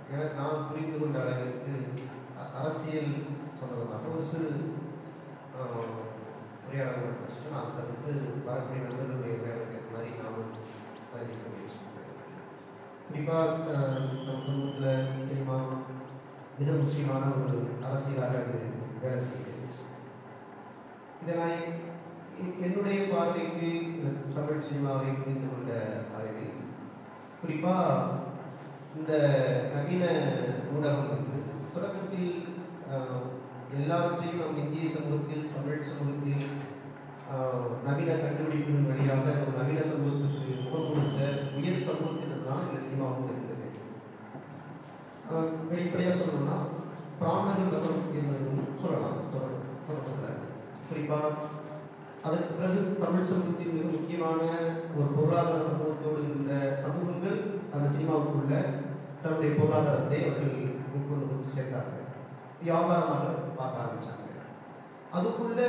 எனக்கு நான் புரிந்து கொண்ட அளவிற்கு அ- அரசியல் சொன்னதாக ஒரு சிறு ஆஹ், உரையாடல் வச்சுட்டு நான் அதுக்கு வரக்கூடிய நண்பர்களுடைய உரையாடலுக்கு ஏற்ற மாதிரி நானும் பதிலளிக்க முயற்சி பண்ணுறேன் குறிப்பாக நம்ம சமூகத்தில் சினிமா மிக முக்கியமான ஒரு அரசியலாக அது வேலை செய்யுது இதை நான் எ- என்னுடைய பார்வைக்கு இந்த தமிழ் சினிமாவை புரிந்து கொண்ட அளவில் குறிப்பாக இந்த நவீன ஊடகம் வந்து தொடக்கத்தில் ஆஹ், எல்லாவற்றையும் நம் இந்திய சமூகத்தில் தமிழ் சமூகத்தில் ஆஹ், நவீன கண்டுபிடிப்பின் வழியாக ஒரு நவீன சமூகத்துக்கு முகம் கொடுத்த உயர் சமூகத்தினர் தான் இந்த சினிமாவும் இருந்தது ஆஹ், வெளிப்படையாக சொல்லணும்னா பிராமணர்கள் வசம் என்பதும் சொல்லலாம் தொடக்க தொடக்கத்தில் குறிப்பாக அதற்கு பிறகு தமிழ் சமூகத்தின் மிக முக்கியமான ஒரு பொருளாதார சமூகத்தோடு இருந்த சமூகங்கள் அந்த சினிமாவுக்குள்ள தன்னுடைய பொருளாதாரத்தை அவர்கள் உட்கொண்டு கொண்டு சேர்த்தாங்க வியாபாரமாக பார்க்க ஆரம்பிச்சாங்க அதுக்குள்ள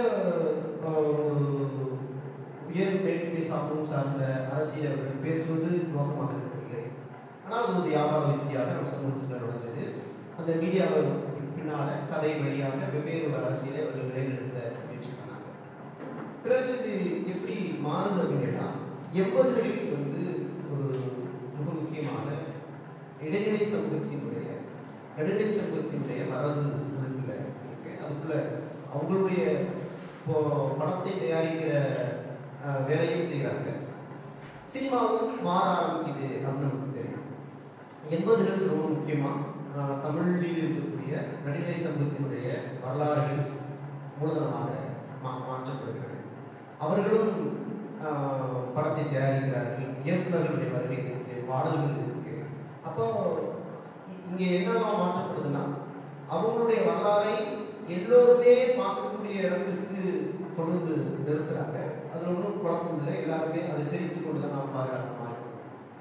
ஆஹ், உயர் மேல்நிலை சாப்பிடும் சார்ந்த அரசியல் அவர்கள் பேசுவது நோக்கமாக இருக்கவில்லை ஆனால் அது ஒரு வியாபார வித்தியாக நம்ம சமூகத்துக்குள்ள நுழைஞ்சது அந்த மீடியாவை பின்னால கதை வழியாக வெவ்வேறு ஒரு அரசியலை அவர்கள் நிலைநிறுத்த முயற்சி பண்ணாங்க பிறகு இது எப்படி மாறுது அப்படின்னு கேட்டால் எண்பதுகளில் வந்து ஒரு மிக முக்கியமாக இடைநிலை சமூகத்தினுடைய நடுநிலை சமூகத்தினுடைய வரவு இருக்குல்ல இருக்கு அதுக்குள்ள அவங்களுடைய இப்போ படத்தை தயாரிக்கிற அஹ், வேலையும் செய்கிறாங்க சினிமாவும் மாற ஆரம்பிக்குது அப்படின்னு நமக்கு தெரியும் எண்பதுகள் ரொம்ப முக்கியமாக தமிழில் இருக்கக்கூடிய நடுநிலை சமூகத்தினுடைய வரலாறுகள் மூலதனமாக மா மாற்றப்படுகிறது அவர்களும் ஆஹ், படத்தை தயாரிக்கிறார்கள் இயக்குநர்களுடைய வருகை இருக்கு பாடல்கள் இருக்கு அப்போ இ- இங்கே என்னவா மாற்றப்படுதுன்னா அவங்களுடைய வரலாறை எல்லோருமே பார்க்கக்கூடிய இடத்திற்கு கொண்டு வந்து நிறுத்துறாங்க அதில் ஒன்றும் குழப்பம் இல்லை எல்லாருமே அதை சிரித்து கொண்டு தான் நாம் பாதுகாக்க மாறிக்கணும்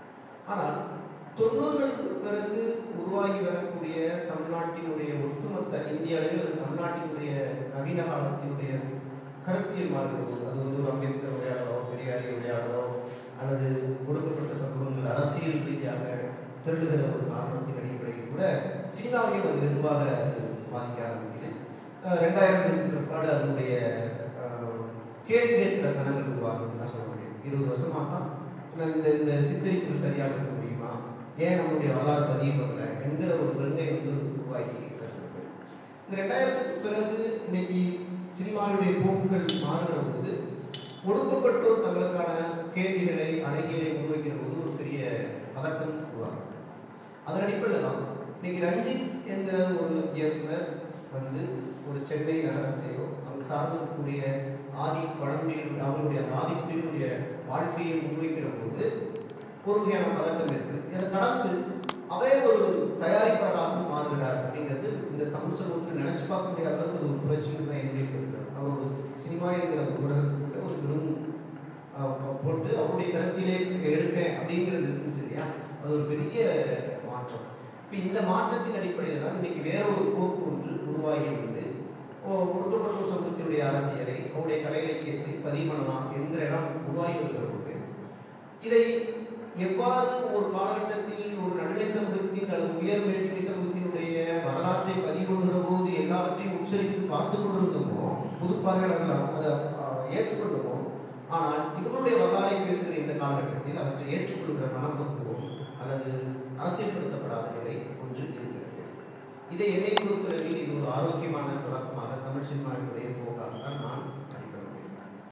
ஆனால் தொண்ணூறுகளுக்கு பிறகு உருவாகி வரக்கூடிய தமிழ்நாட்டினுடைய ஒட்டுமொத்த இந்திய அளவில் அது தமிழ்நாட்டினுடைய நவீன காலத்தினுடைய கருத்தியல் மாறுகிற போது அது வந்து ஒரு அம்பேத்கர் உரையாடலோ பெரியாரி உரையாடலோ அல்லது ஒடுக்கப்பட்ட சமூகங்கள் அரசியல் ரீதியாக திருடுகிற ஒரு காரணத்தின் அடிப்படையில் கூட சினிமாவையும் அது வெகுவாக அது பாதிக்க ஆரம்பிக்குது அஹ் ரெண்டாயிரத்துக்கு பிற்பாடு அதனுடைய அஹ், கேள்வி கேட்கிற தனங்கள் உருவாகுதுன்னு தான் சொல்ல முடியும் இருபது வருஷமாக தான் நான் இந்த இந்த சித்தரிப்புகள் சரியாக இருக்க முடியுமா ஏன் நம்மளுடைய வரலாறு பதிவு பண்ணல என்கிற ஒரு பெருங்கை வந்து உருவாகி வருகிறது இந்த ரெண்டாயிரத்துக்கு பிறகு இன்னைக்கு சினிமாவுடைய போக்குகள் மாறுகிற போது ஒடுக்கப்பட்டோர் தங்களுக்கான கேள்விகளை அழகியலை முன்வைக்கிற போது ஒரு பெரிய பதட்டம் உருவாகுது அதன் அடிப்படையில் தான் இன்னைக்கு ரஞ்சித் என்கிற ஒரு இயக்குனர் வந்து ஒரு சென்னை நகரத்தையோ அங்கு சார்ந்திருக்கக்கூடிய ஆதி பழங்குடியினுடைய அவர்களுடைய அந்த ஆதிக்குடியினுடைய வாழ்க்கையை முன்வைக்கிற போது ஒரு வகையான பதட்டம் ஏற்படுது இதை கடந்து அவரே ஒரு தயாரிப்பாளராகவும் மாறுகிறார் அப்படிங்கிறது இந்த தமிழ் சமூகத்தில் நினைச்சு பார்க்க முடியாத அளவுக்கு அது ஒரு புரட்சின்னு தான் என்னுடைய கருத்து அவர் ஒரு சினிமா என்கிற ஒரு ஊடகத்துக்குள்ள ஒரு பெரும் ஆஹ், போட்டு அவருடைய கருத்திலே எடுப்பேன் அப்படிங்கிறது இருக்குன்னு சரியா அது ஒரு பெரிய மாற்றம் இப்போ இந்த மாற்றத்தின் அடிப்படையில் தான் இன்னைக்கு வேற ஒரு போக்கு ஒன்று உருவாகி வந்து ஓ- ஒடுக்கப்பட்டோர் சமூகத்தினுடைய அரசியலை அவருடைய கலை இலக்கியத்தை பதிவு பண்ணலாம் என்கிற இடம் உருவாகி வருகிற போது இதை எவ்வாறு ஒரு காலகட்டத்தில் ஒரு நடுநிலை சமூகத்தின் அல்லது உயர் மேல்நிலை சமூகத்தினுடைய வரலாற்றை பதிவு பண்ணுகிற போது எல்லாவற்றையும் உச்சரித்து பார்த்து கொண்டிருந்தோமோ புதுப்பார்வையாளர்கள் அதை ஆஹ், ஏற்றுக்கொண்டோமோ ஆனால் இவர்களுடைய வரலாறை பேசுகிற இந்த காலகட்டத்தில் அவற்றை ஏற்றுக்கொள்கிற மனப்பக்குவம் அல்லது அரசியல்படுத்தப்படாத நிலை ஒன்று இருக்கிறது இதை என்னை பொறுத்த